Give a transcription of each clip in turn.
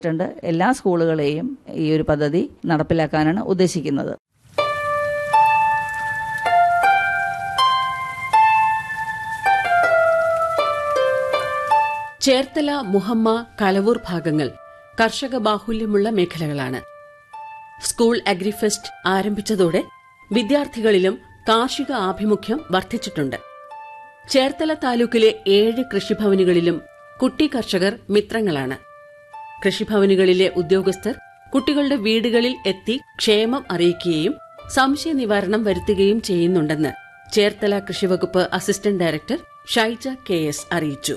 ണ്ട് എല്ലാ സ്കൂളുകളെയും ഈ ഒരു പദ്ധതി നടപ്പിലാക്കാനാണ് ഉദ്ദേശിക്കുന്നത് ചേർത്തല മുഹമ്മ കലവൂർ ഭാഗങ്ങൾ കർഷക ബാഹുല്യമുള്ള മേഖലകളാണ് സ്കൂൾ അഗ്രിഫെസ്റ്റ് ആരംഭിച്ചതോടെ വിദ്യാർത്ഥികളിലും കാർഷിക ആഭിമുഖ്യം വർദ്ധിച്ചിട്ടുണ്ട് ചേർത്തല താലൂക്കിലെ ഏഴ് കൃഷിഭവനുകളിലും കുട്ടി കർഷകർ മിത്രങ്ങളാണ് കൃഷിഭവനുകളിലെ ഉദ്യോഗസ്ഥർ കുട്ടികളുടെ വീടുകളിൽ എത്തി ക്ഷേമം അറിയിക്കുകയും സംശയ നിവാരണം വരുത്തുകയും ചെയ്യുന്നുണ്ടെന്ന് ചേർത്തല കൃഷിവകുപ്പ് assistant director Shaija K S അറിയിച്ചു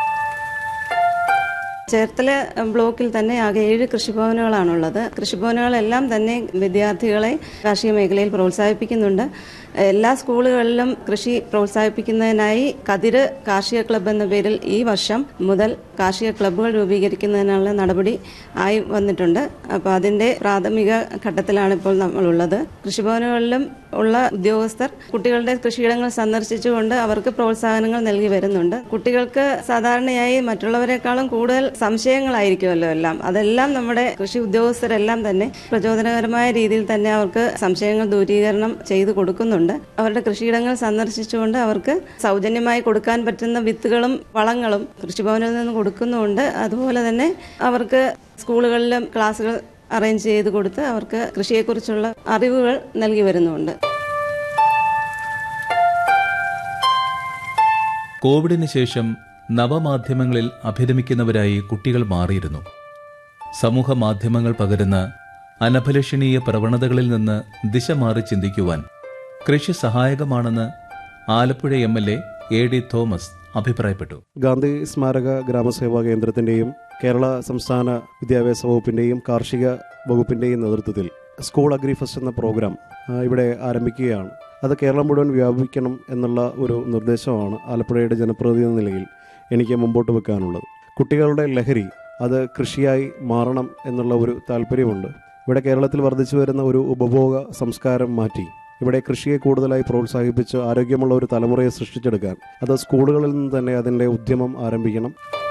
ചേർത്തല ബ്ലോക്കിൽ തന്നെ ആകെ ഏഴ് കൃഷിഭവനുകളാണുള്ളത് കൃഷിഭവനുകളെല്ലാം തന്നെ വിദ്യാർത്ഥികളെ കാർഷിക മേഖലയിൽ പ്രോത്സാഹിപ്പിക്കുന്നുണ്ട് എല്ലാ സ്കൂളുകളിലും കൃഷി പ്രോത്സാഹിപ്പിക്കുന്നതിനായി കതിര് കാർഷിക ക്ലബ്ബ് എന്ന പേരിൽ ഈ വർഷം മുതൽ കാർഷിക ക്ലബ്ബുകൾ രൂപീകരിക്കുന്നതിനുള്ള നടപടി ആയി വന്നിട്ടുണ്ട് അപ്പോൾ അതിന്റെ പ്രാഥമിക ഘട്ടത്തിലാണ് ഇപ്പോൾ നമ്മളുള്ളത് കൃഷിഭവനുകളിലും ഉള്ള ഉദ്യോഗസ്ഥർ കുട്ടികളുടെ കൃഷിയിടങ്ങൾ സന്ദർശിച്ചുകൊണ്ട് അവർക്ക് പ്രോത്സാഹനങ്ങൾ നൽകി വരുന്നുണ്ട് കുട്ടികൾക്ക് സാധാരണയായി മറ്റുള്ളവരെക്കാളും കൂടുതൽ സംശയങ്ങളായിരിക്കുമല്ലോ എല്ലാം അതെല്ലാം നമ്മുടെ കൃഷി ഉദ്യോഗസ്ഥരെല്ലാം തന്നെ പ്രചോദനകരമായ രീതിയിൽ തന്നെ അവർക്ക് സംശയങ്ങൾ ദൂരീകരണം ചെയ്തു കൊടുക്കുന്നുണ്ട് അവരുടെ കൃഷിയിടങ്ങൾ സന്ദർശിച്ചുകൊണ്ട് അവർക്ക് സൗജന്യമായി കൊടുക്കാൻ പറ്റുന്ന വിത്തുകളും വളങ്ങളും കൃഷിഭവനിൽ നിന്ന് കൊടുക്കുന്നുമുണ്ട് അതുപോലെ തന്നെ അവർക്ക് സ്കൂളുകളിലും ക്ലാസ്സുകൾ അറേഞ്ച് ചെയ്ത് കൊടുത്ത് അവർക്ക് കൃഷിയെക്കുറിച്ചുള്ള അറിവുകൾ നൽകി വരുന്നുണ്ട് കോവിഡിന് ശേഷം നവമാധ്യമങ്ങളിൽ അഭിരമിക്കുന്നവരായി കുട്ടികൾ മാറിയിരുന്നു സമൂഹ മാധ്യമങ്ങൾ പകരുന്ന അനഭിലഷണീയ പ്രവണതകളിൽ നിന്ന് ദിശ മാറി ചിന്തിക്കുവാൻ കൃഷി സഹായകമാണെന്ന് Alappuzha M L A A D Thomas അഭിപ്രായപ്പെട്ടു ഗാന്ധി സ്മാരക ഗ്രാമസേവാ കേന്ദ്രത്തിന്റെയും കേരള സംസ്ഥാന വിദ്യാഭ്യാസ വകുപ്പിന്റെയും കാർഷിക വകുപ്പിന്റെയും നേതൃത്വത്തിൽ സ്കൂൾ അഗ്രിഫെസ്റ്റ് എന്ന പ്രോഗ്രാം ആ, ഇവിടെ ആരംഭിക്കുകയാണ് അത് കേരളം മുഴുവൻ വ്യാപിക്കണം എന്നുള്ള ഒരു നിർദ്ദേശമാണ് ആലപ്പുഴയുടെ ജനപ്രതിനിധി എന്ന നിലയിൽ എനിക്ക് മുമ്പോട്ട് വെക്കാനുള്ളത് കുട്ടികളുടെ ലഹരി അത് കൃഷിയായി മാറണം എന്നുള്ള ഒരു താല്പര്യമുണ്ട് ഇവിടെ കേരളത്തിൽ വർദ്ധിച്ചു വരുന്ന ഒരു ഉപഭോഗ സംസ്കാരം മാറ്റി ഇവിടെ കൃഷിയെ കൂടുതലായി പ്രോത്സാഹിപ്പിച്ച് ആരോഗ്യമുള്ള ഒരു തലമുറയെ സൃഷ്ടിച്ചെടുക്കാൻ അത് സ്കൂളുകളിൽ നിന്ന് തന്നെ അതിൻ്റെ ഉദ്യമം ആരംഭിക്കണം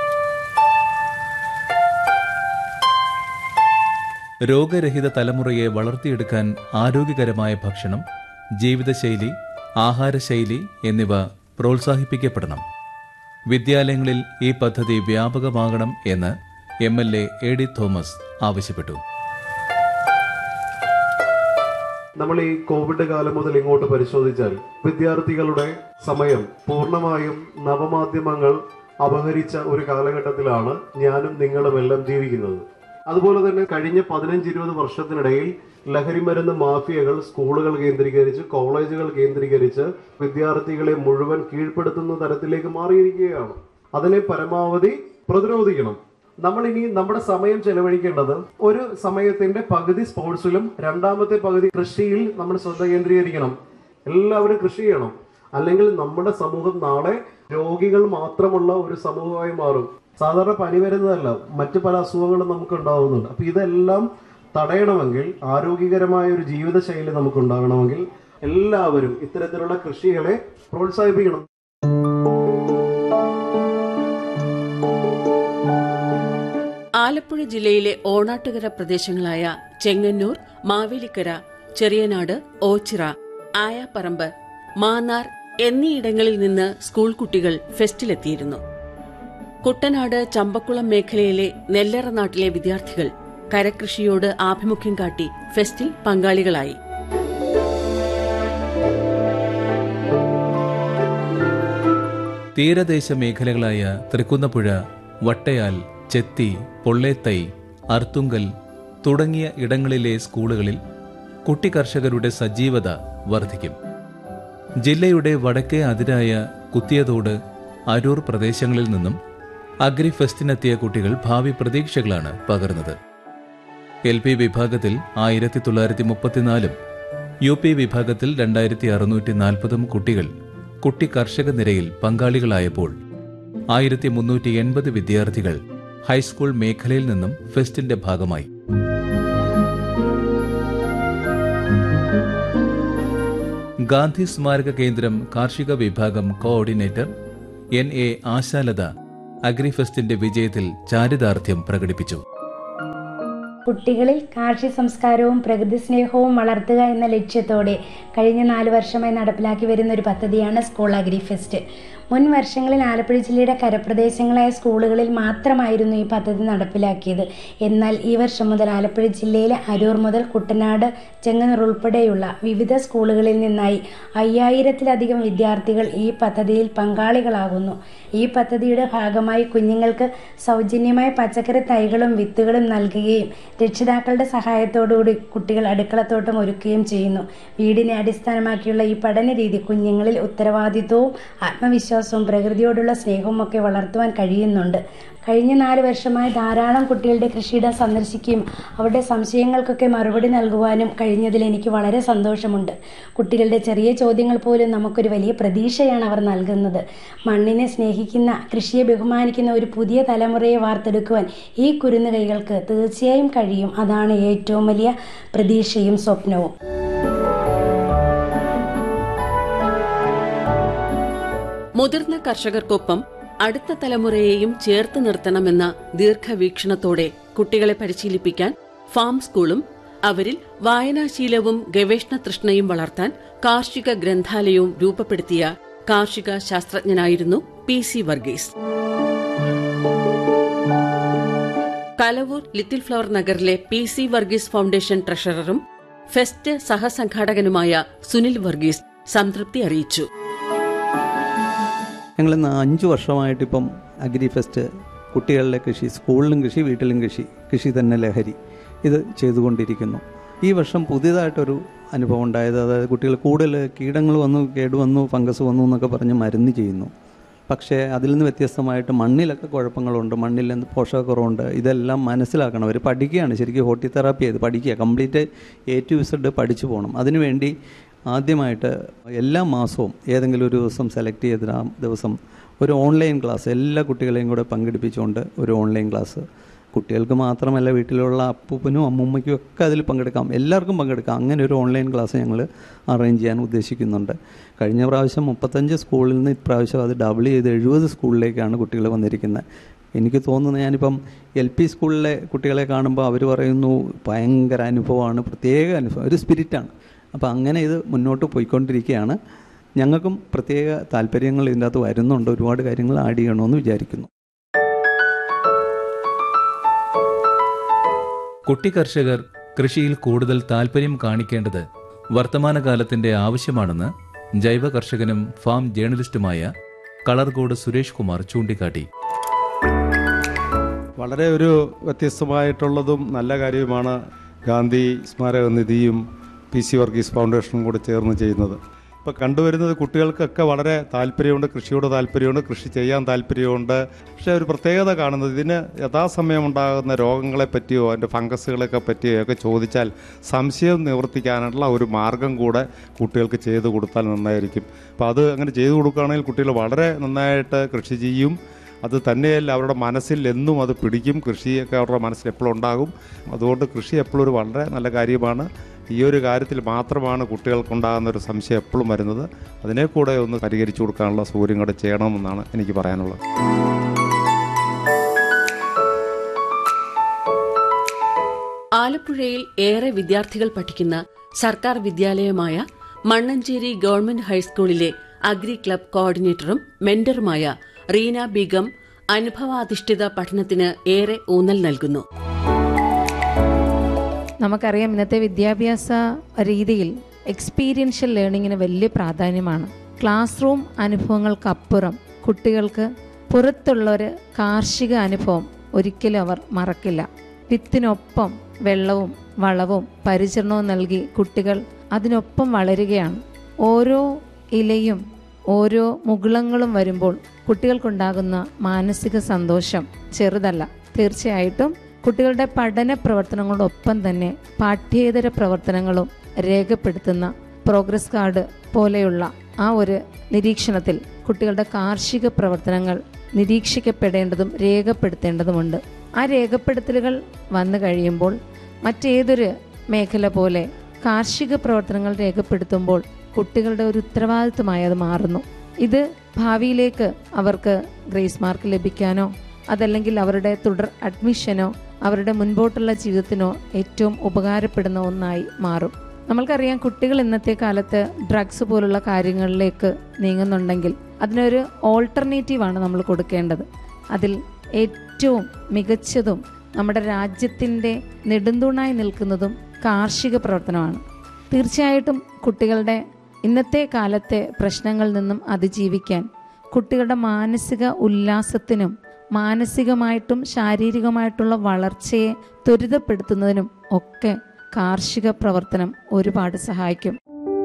രോഗരഹിത തലമുറയെ വളർത്തിയെടുക്കാൻ ആരോഗ്യകരമായ ഭക്ഷണം ജീവിതശൈലി ആഹാരശൈലി എന്നിവ പ്രോത്സാഹിപ്പിക്കപ്പെടണം വിദ്യാലയങ്ങളിൽ ഈ പദ്ധതി വ്യാപകമാകണം എന്ന് M L A A D Thomas ആവശ്യപ്പെട്ടു നമ്മൾ ഈ കോവിഡ് കാലം മുതൽ ഇങ്ങോട്ട് പരിശോധിച്ചാൽ വിദ്യാർത്ഥികളുടെ സമയം പൂർണ്ണമായും നവമാധ്യമങ്ങൾ അപഹരിച്ച ഒരു കാലഘട്ടത്തിലാണ് ഞാനും നിങ്ങളും എല്ലാം ജീവിക്കുന്നത് അതുപോലെ തന്നെ കഴിഞ്ഞ പതിനഞ്ച് ഇരുപത് വർഷത്തിനിടയിൽ ലഹരിമരുന്ന് മാഫിയകൾ സ്കൂളുകൾ കേന്ദ്രീകരിച്ച് കോളേജുകൾ കേന്ദ്രീകരിച്ച് വിദ്യാർത്ഥികളെ മുഴുവൻ കീഴ്പ്പെടുത്തുന്ന തരത്തിലേക്ക് മാറിയിരിക്കുകയാണ് അതിനെ പരമാവധി പ്രതിരോധിക്കണം നമ്മൾ ഇനി നമ്മുടെ സമയം ചെലവഴിക്കേണ്ടത് ഒരു സമയത്തിന്റെ പകുതി സ്പോർട്സിലും രണ്ടാമത്തെ പകുതി കൃഷിയിൽ നമ്മൾ ശ്രദ്ധ കേന്ദ്രീകരിക്കണം എല്ലാവരും കൃഷി ചെയ്യണം അല്ലെങ്കിൽ നമ്മുടെ സമൂഹം നാളെ രോഗികൾ മാത്രമുള്ള ഒരു സമൂഹമായി മാറും സാധാരണ പനി വരുന്നതല്ല മറ്റു പല അസുഖങ്ങളും നമുക്ക് ഉണ്ടാവുന്നുണ്ട് അപ്പൊ ഇതെല്ലാം തടയണമെങ്കിൽ ആരോഗ്യകരമായ ഒരു ജീവിതശൈലി നമുക്ക് ഉണ്ടാകണമെങ്കിൽ എല്ലാവരും ഇത്തരത്തിലുള്ള കൃഷികളെ പ്രോത്സാഹിപ്പിക്കണം ആലപ്പുഴ ജില്ലയിലെ ഓണാട്ടുകര പ്രദേശങ്ങളായ ചെങ്ങന്നൂർ മാവേലിക്കര ചെറിയനാട് ഓച്ചിറ ആയാപ്പറമ്പ് മാന്നാർ എന്നീയിടങ്ങളിൽ നിന്ന് സ്കൂൾ കുട്ടികൾ ഫെസ്റ്റിലെത്തിയിരുന്നു കുട്ടനാട് ചമ്പക്കുളം മേഖലയിലെ നെല്ലറ നാട്ടിലെ വിദ്യാർത്ഥികൾ കരകൃഷിയോട് ആഭിമുഖ്യം കാട്ടി ഫെസ്റ്റിൽ പങ്കാളികളായി തീരദേശ മേഖലകളായ തൃക്കുന്നപ്പുഴ വട്ടയാൽ ചെത്തി പൊള്ളേത്തൈ അർത്തുങ്കൽ തുടങ്ങിയ ഇടങ്ങളിലെ സ്കൂളുകളിൽ കുട്ടി കർഷകരുടെ സജീവത വർദ്ധിക്കും ജില്ലയുടെ വടക്കേ അതിരായ കുത്തിയതോട് അരൂർ പ്രദേശങ്ങളിൽ നിന്നും അഗ്രിഫെസ്റ്റിനെത്തിയ കുട്ടികൾ ഭാവി പ്രതീക്ഷകളാണ് പകർന്നത് എൽ പി വിഭാഗത്തിൽ ആയിരത്തി തൊള്ളായിരത്തി മുപ്പത്തിനാലും യു പി വിഭാഗത്തിൽ രണ്ടായിരത്തി അറുന്നൂറ്റി നാൽപ്പതും കുട്ടികൾ കുട്ടി കർഷക നിരയിൽ പങ്കാളികളായപ്പോൾ ആയിരത്തി മുന്നൂറ്റി എൺപത് വിദ്യാർത്ഥികൾ ഹൈസ്കൂൾ മേഖലയിൽ നിന്നും ഫെസ്റ്റിന്റെ ഭാഗമായി ഗാന്ധി സ്മാരക കേന്ദ്രം കാർഷിക വിഭാഗം കോർഡിനേറ്റർ എൻ എ ആശാലത അഗ്രിഫെസ്റ്റിന്റെ വിജയത്തിൽ ചാരിതാർത്ഥ്യം പ്രകടിപ്പിച്ചു കുട്ടികളിൽ കാർഷിക സംസ്കാരവും പ്രകൃതി സ്നേഹവും വളർത്തുക എന്ന ലക്ഷ്യത്തോടെ കഴിഞ്ഞ നാല് വർഷമായി നടപ്പിലാക്കി വരുന്ന ഒരു പദ്ധതിയാണ് സ്കൂൾ അഗ്രി ഫെസ്റ്റ് മുൻ വർഷങ്ങളിൽ ആലപ്പുഴ ജില്ലയുടെ കരപ്രദേശങ്ങളായ സ്കൂളുകളിൽ മാത്രമായിരുന്നു ഈ പദ്ധതി നടപ്പിലാക്കിയത് എന്നാൽ ഈ വർഷം മുതൽ ആലപ്പുഴ ജില്ലയിലെ അരൂർ മുതൽ കുട്ടനാട് ചെങ്ങന്നൂർ ഉൾപ്പെടെയുള്ള വിവിധ സ്കൂളുകളിൽ നിന്നായി അയ്യായിരത്തിലധികം വിദ്യാർത്ഥികൾ ഈ പദ്ധതിയിൽ പങ്കാളികളാകുന്നു ഈ പദ്ധതിയുടെ ഭാഗമായി കുഞ്ഞുങ്ങൾക്ക് സൗജന്യമായ പച്ചക്കറി തൈകളും വിത്തുകളും നൽകുകയും രക്ഷിതാക്കളുടെ സഹായത്തോടുകൂടി കുട്ടികൾ അടുക്കളത്തോട്ടം ഒരുക്കുകയും ചെയ്യുന്നു വീടിനെ അടിസ്ഥാനമാക്കിയുള്ള ഈ പഠന രീതി കുഞ്ഞുങ്ങളിൽ ഉത്തരവാദിത്വവും ആത്മവിശ്വാസവും പ്രകൃതിയോടുള്ള സ്നേഹവും ഒക്കെ വളർത്തുവാൻ കഴിയുന്നുണ്ട് കഴിഞ്ഞ നാല് വർഷമായി ധാരാളം കുട്ടികളുടെ കൃഷിയിടം സന്ദർശിക്കുകയും അവരുടെ സംശയങ്ങൾക്കൊക്കെ മറുപടി നൽകുവാനും കഴിഞ്ഞതിൽ എനിക്ക് വളരെ സന്തോഷമുണ്ട് കുട്ടികളുടെ ചെറിയ ചോദ്യങ്ങൾ പോലും നമുക്കൊരു വലിയ പ്രതീക്ഷയാണ് അവർ നൽകുന്നത് മണ്ണിനെ സ്നേഹിക്കുന്ന കൃഷിയെ ബഹുമാനിക്കുന്ന ഒരു പുതിയ തലമുറയെ വാർത്തെടുക്കുവാൻ ഈ കുരുന്നു കൈകൾക്ക് തീർച്ചയായും കഴിയും അതാണ് ഏറ്റവും വലിയ പ്രതീക്ഷയും സ്വപ്നവും മുതിർന്ന കർഷകർക്കൊപ്പം അടുത്ത തലമുറയെയും ചേർത്ത് നിർത്തണമെന്ന ദീർഘവീക്ഷണത്തോടെ കുട്ടികളെ പരിശീലിപ്പിക്കാൻ ഫാം സ്കൂളും അവരിൽ വായനാശീലവും ഗവേഷണ തൃഷ്ണയും വളർത്താൻ കാർഷിക ഗ്രന്ഥാലയവും രൂപപ്പെടുത്തിയ കാർഷിക ശാസ്ത്രജ്ഞനായിരുന്നു P C Varghese Kalavoor little flower നഗറിലെ പി സി വർഗീസ് ഫൗണ്ടേഷൻ ട്രഷററും ഫെസ്റ്റ് സഹസംഘാടകനുമായ സുനിൽ വർഗീസ് സംതൃപ്തി അറിയിച്ചു ഞങ്ങൾ ഇന്ന് അഞ്ച് വർഷമായിട്ട് ഇപ്പം അഗ്രി ഫെസ്റ്റ് കുട്ടികളുടെ കൃഷി സ്കൂളിലും കൃഷി വീട്ടിലും കൃഷി കൃഷി തന്നെ ലഹരി ഇത് ചെയ്തുകൊണ്ടിരിക്കുന്നു ഈ വർഷം പുതിയതായിട്ടൊരു അനുഭവം ഉണ്ടായത് അതായത് കുട്ടികൾ കൂടുതൽ കീടങ്ങൾ വന്നു കേടുവന്നു ഫംഗസ് വന്നു എന്നൊക്കെ പറഞ്ഞ് മരുന്ന് ചെയ്യുന്നു പക്ഷേ അതിൽ നിന്ന് വ്യത്യസ്തമായിട്ട് മണ്ണിലൊക്കെ കുഴപ്പങ്ങളുണ്ട് മണ്ണിൽ എന്ത് പോഷകക്കുറവുണ്ട് ഇതെല്ലാം മനസ്സിലാക്കണം അവർ പഠിക്കുകയാണ് ശരിക്കും ഹോട്ടി തെറാപ്പി ചെയ്ത് പഠിക്കുക കംപ്ലീറ്റ് എ ടു ഇസഡ് പഠിച്ചു പോകണം അതിനുവേണ്ടി ആദ്യമായിട്ട് എല്ലാ മാസവും ഏതെങ്കിലും ഒരു ദിവസം സെലക്ട് ചെയ്ത ആ ദിവസം ഒരു ഓൺലൈൻ ക്ലാസ് എല്ലാ കുട്ടികളെയും കൂടെ പങ്കെടുപ്പിച്ചുകൊണ്ട് ഒരു ഓൺലൈൻ ക്ലാസ് കുട്ടികൾക്ക് മാത്രമല്ല വീട്ടിലുള്ള അപ്പൂപ്പനും അമ്മൂമ്മയ്ക്കും ഒക്കെ അതിൽ പങ്കെടുക്കാം എല്ലാവർക്കും പങ്കെടുക്കാം അങ്ങനെ ഒരു ഓൺലൈൻ ക്ലാസ് ഞങ്ങൾ അറേഞ്ച് ചെയ്യാൻ ഉദ്ദേശിക്കുന്നുണ്ട് കഴിഞ്ഞ പ്രാവശ്യം മുപ്പത്തഞ്ച് സ്കൂളിൽ നിന്ന് ഇപ്രാവശ്യം അത് ഡബിൾ ചെയ്ത് എഴുപത് സ്കൂളിലേക്കാണ് കുട്ടികൾ വന്നിരിക്കുന്നത് എനിക്ക് തോന്നുന്നു ഞാനിപ്പം എൽ പി സ്കൂളിലെ കുട്ടികളെ കാണുമ്പോൾ അവർ പറയുന്നു ഭയങ്കര അനുഭവമാണ് പ്രത്യേക അനുഭവം ഒരു സ്പിരിറ്റാണ് അപ്പോൾ അങ്ങനെ ഇത് മുന്നോട്ട് പോയിക്കൊണ്ടിരിക്കുകയാണ് ഞങ്ങൾക്കും പ്രത്യേക താല്പര്യങ്ങൾ ഇതിൻ്റെ അകത്ത് വരുന്നുണ്ട് ഒരുപാട് കാര്യങ്ങൾ ആഡ് ചെയ്യണമെന്ന് വിചാരിക്കുന്നു കുട്ടി കർഷകർ കൃഷിയിൽ കൂടുതൽ താൽപ്പര്യം കാണിക്കേണ്ടത് വർത്തമാനകാലത്തിന്റെ ആവശ്യമാണെന്ന് ജൈവ കർഷകനും ഫാം ജേർണലിസ്റ്റുമായ കളർകോട് സുരേഷ് കുമാർ ചൂണ്ടിക്കാട്ടി വളരെ ഒരു വ്യത്യസ്തമായിട്ടുള്ളതും നല്ല കാര്യവുമാണ് ഗാന്ധി സ്മാരക നിധിയും പി സി വർഗീസ് ഫൗണ്ടേഷനും കൂടെ ചേർന്ന് ചെയ്യുന്നത് ഇപ്പോൾ കണ്ടുവരുന്നത് കുട്ടികൾക്കൊക്കെ വളരെ താല്പര്യമുണ്ട് കൃഷിയോട് താല്പര്യമുണ്ട് കൃഷി ചെയ്യാൻ താല്പര്യമുണ്ട് പക്ഷേ ഒരു പ്രത്യേകത കാണുന്നത് ഇതിന് യഥാസമയം ഉണ്ടാകുന്ന രോഗങ്ങളെ പറ്റിയോ അതിൻ്റെ ഫംഗസുകളെയൊക്കെ പറ്റിയോ ഒക്കെ ചോദിച്ചാൽ സംശയം നിവർത്തിക്കാനുള്ള ഒരു മാർഗം കൂടെ കുട്ടികൾക്ക് ചെയ്തു കൊടുത്താൽ നന്നായിരിക്കും അപ്പോൾ അത് അങ്ങനെ ചെയ്തു കൊടുക്കുകയാണെങ്കിൽ കുട്ടികൾ വളരെ നന്നായിട്ട് കൃഷി ചെയ്യും അത് തന്നെയല്ല അവരുടെ മനസ്സിൽ എന്നും അത് പിടിക്കും കൃഷിയൊക്കെ അവരുടെ മനസ്സിൽ എപ്പോഴും ഉണ്ടാകും അതുകൊണ്ട് കൃഷി എപ്പോഴും ഒരു വളരെ നല്ല കാര്യമാണ് ഈ ഒരു കാര്യത്തിൽ മാത്രമാണ് കുട്ടികൾക്കുണ്ടാകുന്ന ഒരു സംശയം എപ്പോഴും വരുന്നത് അതിനെ കൂടെ ഒന്ന് പരിഹരിച്ചു കൊടുക്കാനുള്ള സൗകര്യം കൂടെ ചെയ്യണമെന്നാണ് എനിക്ക് പറയാനുള്ളത് ആലപ്പുഴയിൽ ഏറെ വിദ്യാർത്ഥികൾ പഠിക്കുന്ന സർക്കാർ വിദ്യാലയമായ മണ്ണഞ്ചേരി ഗവൺമെന്റ് ഹൈസ്കൂളിലെ അഗ്രി ക്ലബ് കോർഡിനേറ്ററും മെന്ററുമായ റീന ബീഗം അനുഭവാധിഷ്ഠിത പഠനത്തിന് ഏറെ ഊന്നൽ നൽകുന്നു നമുക്കറിയാം ഇന്നത്തെ വിദ്യാഭ്യാസ രീതിയിൽ എക്സ്പീരിയൻഷ്യൽ ലേണിങ്ങിന് വലിയ പ്രാധാന്യമാണ് ക്ലാസ് റൂം അനുഭവങ്ങൾക്കപ്പുറം കുട്ടികൾക്ക് പുറത്തുള്ളൊരു കാർഷിക അനുഭവം ഒരിക്കലും അവർ മറക്കില്ല വിത്തിനൊപ്പം വെള്ളവും വളവും പരിചരണവും നൽകി കുട്ടികൾ അതിനൊപ്പം വളരുകയാണ് ഓരോ ഇലയും ഓരോ മുകുളങ്ങളും വരുമ്പോൾ കുട്ടികൾക്കുണ്ടാകുന്ന മാനസിക സന്തോഷം ചെറുതല്ല തീർച്ചയായിട്ടും കുട്ടികളുടെ പഠന പ്രവർത്തനങ്ങളോടൊപ്പം തന്നെ പാഠ്യേതര പ്രവർത്തനങ്ങളും രേഖപ്പെടുത്തുന്ന പ്രോഗ്രസ് കാർഡ് പോലെയുള്ള ആ ഒരു നിരീക്ഷണത്തിൽ കുട്ടികളുടെ കാർഷിക പ്രവർത്തനങ്ങൾ നിരീക്ഷിക്കപ്പെടേണ്ടതും രേഖപ്പെടുത്തേണ്ടതുമുണ്ട് ആ രേഖപ്പെടുത്തലുകൾ വന്നു കഴിയുമ്പോൾ മറ്റേതൊരു മേഖല പോലെ കാർഷിക പ്രവർത്തനങ്ങൾ രേഖപ്പെടുത്തുമ്പോൾ കുട്ടികളുടെ ഒരു ഉത്തരവാദിത്വമായി അത് മാറുന്നു ഇത് ഭാവിയിലേക്ക് അവർക്ക് ഗ്രേസ് മാർക്ക് ലഭിക്കാനോ അതല്ലെങ്കിൽ അവരുടെ തുടർ അഡ്മിഷനോ അവരുടെ മുൻപോട്ടുള്ള ജീവിതത്തിനോ ഏറ്റവും ഉപകാരപ്പെടുന്ന ഒന്നായി മാറും നമ്മൾക്കറിയാം കുട്ടികൾ ഇന്നത്തെ കാലത്ത് ഡ്രഗ്സ് പോലുള്ള കാര്യങ്ങളിലേക്ക് നീങ്ങുന്നുണ്ടെങ്കിൽ അതിനൊരു ഓൾട്ടർനേറ്റീവാണ് നമ്മൾ കൊടുക്കേണ്ടത് അതിൽ ഏറ്റവും മികച്ചതും നമ്മുടെ രാജ്യത്തിൻ്റെ നെടുന്തൂണായി നിൽക്കുന്നതും കാർഷിക പ്രവർത്തനമാണ് തീർച്ചയായിട്ടും കുട്ടികളുടെ ഇന്നത്തെ കാലത്തെ പ്രശ്നങ്ങളിൽ നിന്നും അതിജീവിക്കാൻ കുട്ടികളുടെ മാനസിക ഉല്ലാസത്തിനും മാനസികമായിട്ടും ശാരീരികമായിട്ടുള്ള വളർച്ചയെ ത്വരിതപ്പെടുത്തുന്നതിനും ഒക്കെ കാർഷിക പ്രവർത്തനം ഒരുപാട് സഹായിക്കും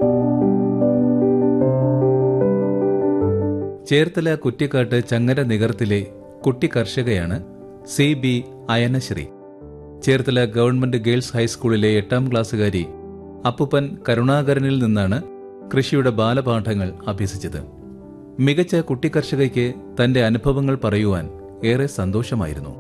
ചേർത്തല കുറ്റിക്കാട്ട് ചങ്ങര നികർത്തിലെ കുട്ടി കർഷകയാണ് C B Ayanasree Cherthala government girls ഹൈസ്കൂളിലെ എട്ടാം ക്ലാസ്സുകാരി അപ്പുപ്പൻ കരുണാകരനിൽ നിന്നാണ് കൃഷിയുടെ ബാലപാഠങ്ങൾ അഭ്യസിച്ചത് മികച്ച കുട്ടി കർഷകയ്ക്ക് തന്റെ അനുഭവങ്ങൾ പറയുവാൻ ഏറെ സന്തോഷമായിരുന്നു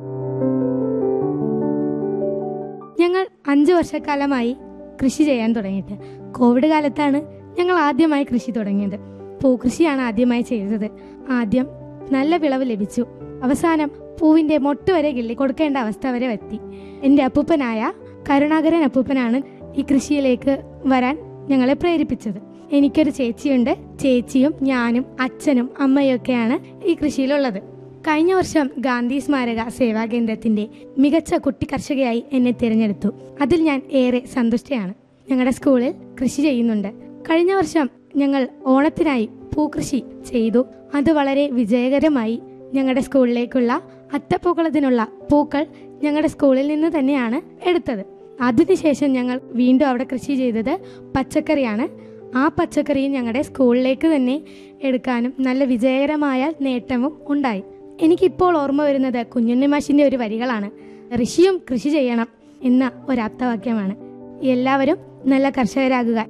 ഞങ്ങൾ അഞ്ച് വർഷക്കാലമായി കൃഷി ചെയ്യാൻ തുടങ്ങിയിട്ട് കോവിഡ് കാലത്താണ് ഞങ്ങൾ ആദ്യമായി കൃഷി തുടങ്ങിയത് പൂക്കൃഷിയാണ് ആദ്യമായി ചെയ്തത് ആദ്യം നല്ല വിളവ് ലഭിച്ചു അവസാനം പൂവിന്റെ മൊട്ട് വരെ കിള്ളി കൊടുക്കേണ്ട അവസ്ഥ വരെ എത്തി എൻ്റെ അപ്പൂപ്പനായ കരുണാകരൻ അപ്പൂപ്പനാണ് ഈ കൃഷിയിലേക്ക് വരാൻ ഞങ്ങളെ പ്രേരിപ്പിച്ചത് എനിക്കൊരു ചേച്ചിയുണ്ട് ചേച്ചിയും ഞാനും അച്ഛനും അമ്മയൊക്കെയാണ് ഈ കൃഷിയിലുള്ളത് കഴിഞ്ഞ വർഷം ഗാന്ധി സ്മാരക സേവാ കേന്ദ്രത്തിന്റെ മികച്ച കുട്ടി കർഷകയായി എന്നെ തിരഞ്ഞെടുത്തു അതിൽ ഞാൻ ഏറെ സന്തുഷ്ടയാണ് ഞങ്ങളുടെ സ്കൂളിൽ കൃഷി ചെയ്യുന്നുണ്ട് കഴിഞ്ഞ വർഷം ഞങ്ങൾ ഓണത്തിനായി പൂക്കൃഷി ചെയ്തു അത് വളരെ വിജയകരമായി ഞങ്ങളുടെ സ്കൂളിലേക്കുള്ള അത്തപ്പൂക്കളത്തിനുള്ള പൂക്കൾ ഞങ്ങളുടെ സ്കൂളിൽ നിന്ന് തന്നെയാണ് എടുത്തത് അതിനുശേഷം ഞങ്ങൾ വീണ്ടും അവിടെ കൃഷി ചെയ്തത് പച്ചക്കറിയാണ് ആ പച്ചക്കറിയും ഞങ്ങളുടെ സ്കൂളിലേക്ക് തന്നെ എടുക്കാനും നല്ല വിജയകരമായ നേട്ടവും ഉണ്ടായി എനിക്കിപ്പോൾ ഓർമ്മ വരുന്നത് കുഞ്ഞുണ്ണിമാഷിന്റെ ഒരു വരികളാണ് ഋഷിയും കൃഷി ചെയ്യണം എന്ന ഒരു ആപ്തവാക്യമാണ് എല്ലാവരും നല്ല കർഷകരാകുക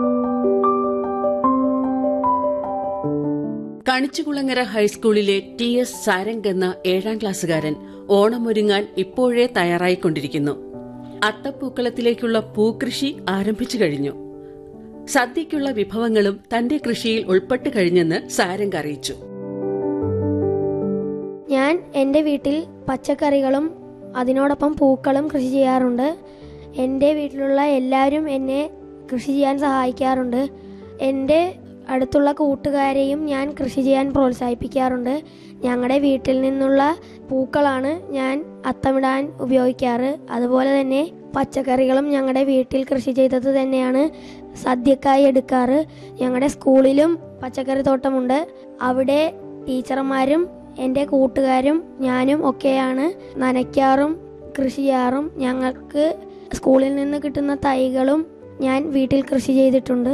കണിച്ചുകുളങ്ങര ഹൈസ്കൂളിലെ ടി എസ് സാരംഗ് എന്ന ഏഴാം ക്ലാസ്സുകാരൻ ഓണമൊരുങ്ങാൻ ഇപ്പോഴേ തയ്യാറായിക്കൊണ്ടിരിക്കുന്നു അത്തപ്പൂക്കളത്തിലേക്കുള്ള പൂക്കൃഷി ആരംഭിച്ചു കഴിഞ്ഞു സദ്യയ്ക്കുള്ള വിഭവങ്ങളും തന്റെ കൃഷിയിൽ ഉൾപ്പെട്ടു കഴിഞ്ഞെന്ന് സാരംഗ് അറിയിച്ചു ഞാൻ എൻ്റെ വീട്ടിൽ പച്ചക്കറികളും അതിനോടൊപ്പം പൂക്കളും കൃഷി ചെയ്യാറുണ്ട് എൻ്റെ വീട്ടിലുള്ള എല്ലാവരും എന്നെ കൃഷി ചെയ്യാൻ സഹായിക്കാറുണ്ട് എൻ്റെ അടുത്തുള്ള കൂട്ടുകാരെയും ഞാൻ കൃഷി ചെയ്യാൻ പ്രോത്സാഹിപ്പിക്കാറുണ്ട് ഞങ്ങളുടെ വീട്ടിൽ നിന്നുള്ള പൂക്കളാണ് ഞാൻ അത്തമിടാൻ ഉപയോഗിക്കാറ് അതുപോലെ തന്നെ പച്ചക്കറികളും ഞങ്ങളുടെ വീട്ടിൽ കൃഷി ചെയ്തത് തന്നെയാണ് സദ്യക്കായി എടുക്കാറ് ഞങ്ങളുടെ സ്കൂളിലും പച്ചക്കറി തോട്ടമുണ്ട് അവിടെ ടീച്ചർമാരും എൻ്റെ കൂട്ടുകാരും ഞാനും ഒക്കെയാണ് നനയ്ക്കാറും കൃഷി ചെയ്യാറും ഞങ്ങൾക്ക് സ്കൂളിൽ നിന്ന് കിട്ടുന്ന തൈകളും ഞാൻ വീട്ടിൽ കൃഷി ചെയ്തിട്ടുണ്ട്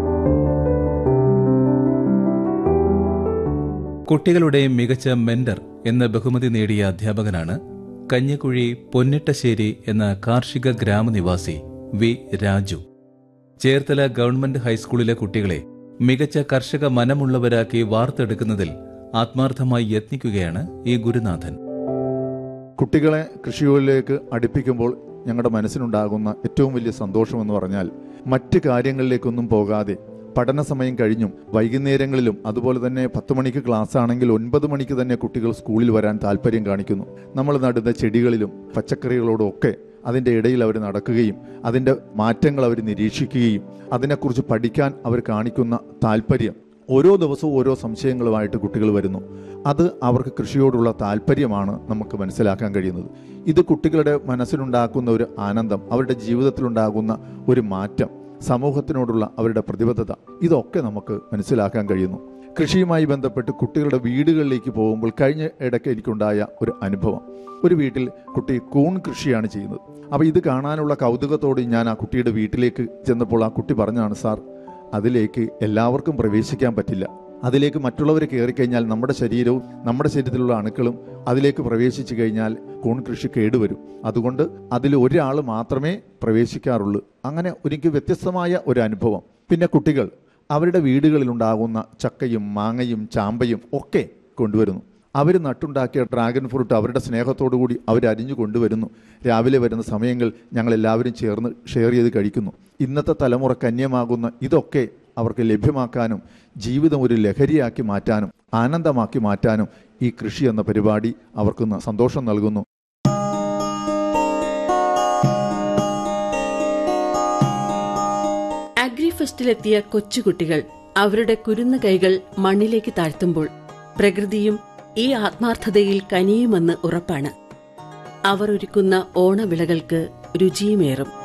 കുട്ടികളുടെ മികച്ച മെന്റർ എന്ന ബഹുമതി നേടിയ അധ്യാപകനാണ് കഞ്ഞിക്കുഴി പൊന്നിട്ടശ്ശേരി എന്ന കാർഷിക ഗ്രാമനിവാസി വി രാജു ചേർത്തല ഗവൺമെന്റ് ഹൈസ്കൂളിലെ കുട്ടികളെ മികച്ച കർഷക മനമുള്ളവരാക്കി വാർത്തെടുക്കുന്നതിൽ ആത്മാർത്ഥമായി യത്നിക്കുകയാണ് ഈ ഗുരുനാഥൻ കുട്ടികളെ കൃഷിയിലേക്ക് അടുപ്പിക്കുമ്പോൾ ഞങ്ങളുടെ മനസ്സിനുണ്ടാകുന്ന ഏറ്റവും വലിയ സന്തോഷം എന്ന് പറഞ്ഞാൽ മറ്റ് കാര്യങ്ങളിലേക്കൊന്നും പോകാതെ പഠന സമയം കഴിഞ്ഞും വൈകുന്നേരങ്ങളിലും അതുപോലെ തന്നെ പത്ത് മണിക്ക് ക്ലാസ് ആണെങ്കിൽ ഒൻപത് മണിക്ക് തന്നെ കുട്ടികൾ സ്കൂളിൽ വരാൻ താല്പര്യം കാണിക്കുന്നു നമ്മൾ നടുന്ന ചെടികളിലും പച്ചക്കറികളോടും ഒക്കെ അതിൻ്റെ ഇടയിൽ അവർ നടക്കുകയും അതിൻ്റെ മാറ്റങ്ങൾ അവർ നിരീക്ഷിക്കുകയും അതിനെക്കുറിച്ച് പഠിക്കാൻ അവർ കാണിക്കുന്ന താല്പര്യം ഓരോ ദിവസവും ഓരോ സംശയങ്ങളുമായിട്ട് കുട്ടികൾ വരുന്നു അത് അവർക്ക് കൃഷിയോടുള്ള താല്പര്യമാണ് നമുക്ക് മനസ്സിലാക്കാൻ കഴിയുന്നത് ഇത് കുട്ടികളുടെ മനസ്സിലുണ്ടാക്കുന്ന ഒരു ആനന്ദം അവരുടെ ജീവിതത്തിലുണ്ടാകുന്ന ഒരു മാറ്റം സമൂഹത്തിനോടുള്ള അവരുടെ പ്രതിബദ്ധത ഇതൊക്കെ നമുക്ക് മനസ്സിലാക്കാൻ കഴിയുന്നു കൃഷിയുമായി ബന്ധപ്പെട്ട് കുട്ടികളുടെ വീടുകളിലേക്ക് പോകുമ്പോൾ കഴിഞ്ഞ ഇടയ്ക്ക് എനിക്കുണ്ടായ ഒരു അനുഭവം ഒരു വീട്ടിൽ കുട്ടി കൂൺ കൃഷിയാണ് ചെയ്യുന്നത് അപ്പോൾ ഇത് കാണാനുള്ള കൗതുകത്തോടെ ഞാൻ ആ കുട്ടിയുടെ വീട്ടിലേക്ക് ചെന്നപ്പോൾ ആ കുട്ടി പറഞ്ഞാണ് സാർ അതിലേക്ക് എല്ലാവർക്കും പ്രവേശിക്കാൻ പറ്റില്ല അതിലേക്ക് മറ്റുള്ളവർ കയറിക്കഴിഞ്ഞാൽ നമ്മുടെ ശരീരവും നമ്മുടെ ശരീരത്തിലുള്ള അണുക്കളും അതിലേക്ക് പ്രവേശിച്ചു കഴിഞ്ഞാൽ കൂൺ കൃഷി കേടുവരും അതുകൊണ്ട് അതിൽ ഒരാൾ മാത്രമേ പ്രവേശിക്കാറുള്ളൂ അങ്ങനെ എനിക്ക് വ്യത്യസ്തമായ ഒരു അനുഭവം പിന്നെ കുട്ടികൾ അവരുടെ വീടുകളിലുണ്ടാകുന്ന ചക്കയും മാങ്ങയും ചാമ്പയും ഒക്കെ കൊണ്ടുവരുന്നു അവർ നട്ടുണ്ടാക്കിയ ഡ്രാഗൺ ഫ്രൂട്ട് അവരുടെ സ്നേഹത്തോടു കൂടി അവർ അരിഞ്ഞു കൊണ്ടുവരുന്നു രാവിലെ വരുന്ന സമയങ്ങൾ ഞങ്ങൾ എല്ലാവരും ചേർന്ന് ഷെയർ ചെയ്ത് കഴിക്കുന്നു ഇന്നത്തെ തലമുറ കന്യമാകുന്ന ഇതൊക്കെ അവർക്ക് ലഭ്യമാക്കാനും ജീവിതം ഒരു ലഹരിയാക്കി മാറ്റാനും ആനന്ദമാക്കി മാറ്റാനും ഈ കൃഷി എന്ന പരിപാടി അവർക്ക് സന്തോഷം നൽകുന്നു ഫെസ്റ്റിലെത്തിയ കൊച്ചുകുട്ടികൾ അവരുടെ കുരുന്ന കൈകൾ മണ്ണിലേക്ക് താഴ്ത്തുമ്പോൾ പ്രകൃതിയും ഈ ആത്മാർത്ഥതയിൽ കനിയുമെന്ന് ഉറപ്പാണ് അവർ ഒരുക്കുന്ന ഓണവിളകൾക്ക് രുചിയുമേറും